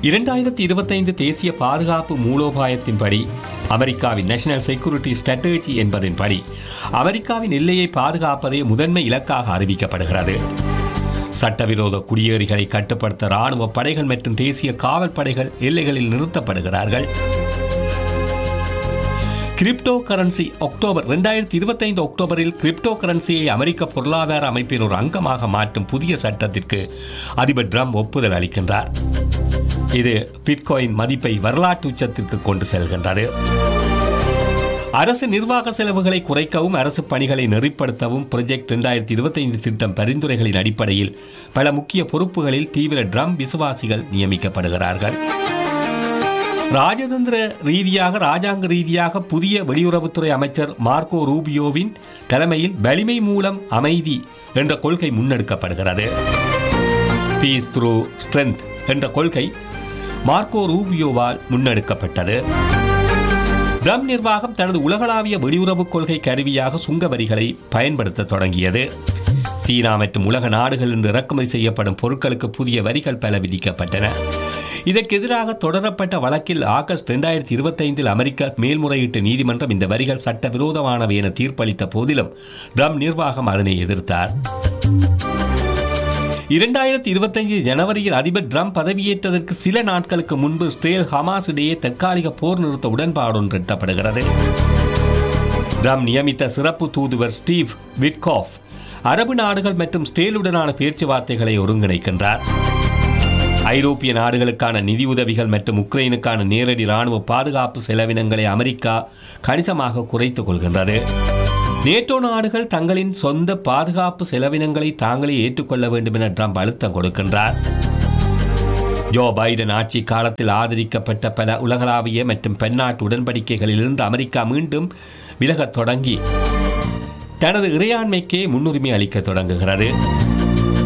இரண்டாயிரத்தி இருபத்தைந்து தேசிய பாதுகாப்பு மூலோபாயத்தின்படி அமெரிக்காவின் நேஷனல் செக்யூரிட்டி ஸ்ட்ராட்டஜி என்பதன்படி அமெரிக்காவின் எல்லையை பாதுகாப்பதே முதன்மை இலக்காக அறிவிக்கப்படுகிறது சட்டவிரோத குடியேறிகளை கட்டுப்படுத்த ராணுவ படைகள் மற்றும் தேசிய காவல் படைகள் எல்லைகளில் நிறுத்தப்படுகிறார்கள் கிரிப்டோ கரன்சி அக்டோபர் ரெண்டாயிரத்தி இருபத்தைந்து அக்டோபரில் கிரிப்டோ கரன்சியை அமெரிக்க பொருளாதார அமைப்பின் ஒரு அங்கமாக மாற்றும் புதிய சட்டத்திற்கு அதிபர் ட்ரம்ப் ஒப்புதல் அளிக்கின்றார் இது பிட்காயின் மதிப்பை வரலாற்று உச்சத்திற்கு கொண்டு செல்கின்றது அரசு நிர்வாக செலவுகளை குறைக்கவும் அரசு பணிகளை நெறிப்படுத்தவும் ப்ரொஜெக்ட் இரண்டாயிரத்தி இருபத்தைந்து திட்டம் பரிந்துரைகளின் அடிப்படையில் பல முக்கிய பொறுப்புகளில் தீவிர ட்ரம் விசுவாசிகள் நியமிக்கப்படுகிறார்கள் ராஜதந்திர ரீதியாக ராஜாங்க ரீதியாக புதிய வெளியுறவுத்துறை அமைச்சர் மார்க்கோ ரூபியோவின் தலைமையில் வலிமை மூலம் அமைதி என்ற கொள்கை முன்னெடுக்கப்படுகிறது பீஸ் த்ரூ ஸ்ட்ரென்த் என்ற கொள்கை மார்க்கோ ரூபியோவால் முன்னெடுக்கப்பட்டது ட்ரம் நிர்வாகம் தனது உலகளாவிய வெளியுறவு கொள்கை கருவியாக சுங்க வரிகளை பயன்படுத்த தொடங்கியது சீனா மற்றும் உலக நாடுகளிலிருந்து இறக்குமதி செய்யப்படும் பொருட்களுக்கு புதிய வரிகள் பல விதிக்கப்பட்டன இதற்கு எதிராக தொடரப்பட்ட வழக்கில் ஆகஸ்ட் இரண்டாயிரத்தி இருபத்தைந்தில் அமெரிக்க மேல்முறையீட்டு நீதிமன்றம் இந்த வரிகள் சட்டவிரோதமானவை என தீர்ப்பளித்த போதிலும் ட்ரம் நிர்வாகம் அதனை எதிர்த்தார் இரண்டாயிரத்தி இருபத்தைந்து ஜனவரியில் அதிபர் ட்ரம்ப் பதவியேற்றதற்கு சில நாட்களுக்கு முன்பு ஸ்ட்ரேல் ஹமாஸ் இடையே தற்காலிக போர் நிறுத்த உடன்பாடு ஒன்று எட்டப்படுகிறது ட்ரம்ப் நியமித்த சிறப்பு தூதுவர் ஸ்டீவ் விட்காஃப் அரபு நாடுகள் மற்றும் ஸ்டேலுடனான பேச்சுவார்த்தைகளை ஒருங்கிணைக்கின்றார் ஐரோப்பிய நாடுகளுக்கான நிதியுதவிகள் மற்றும் உக்ரைனுக்கான நேரடி ராணுவ பாதுகாப்பு செலவினங்களை அமெரிக்கா கணிசமாக குறைத்துக் கொள்கின்றது நேட்டோ நாடுகள் தங்களின் சொந்த பாதுகாப்பு செலவினங்களை தாங்களே ஏற்றுக்கொள்ள வேண்டும் என ட்ரம்ப் அழுத்தம் கொடுக்கின்றார் ஜோ பைடன் ஆட்சி காலத்தில் ஆதரிக்கப்பட்ட பல உலகளாவிய மற்றும் பன்னாட்டு உடன்படிக்கைகளிலிருந்து அமெரிக்கா மீண்டும் விலகத் தொடங்கி தனது இறையாண்மைக்கே முன்னுரிமை அளிக்க தொடங்குகிறது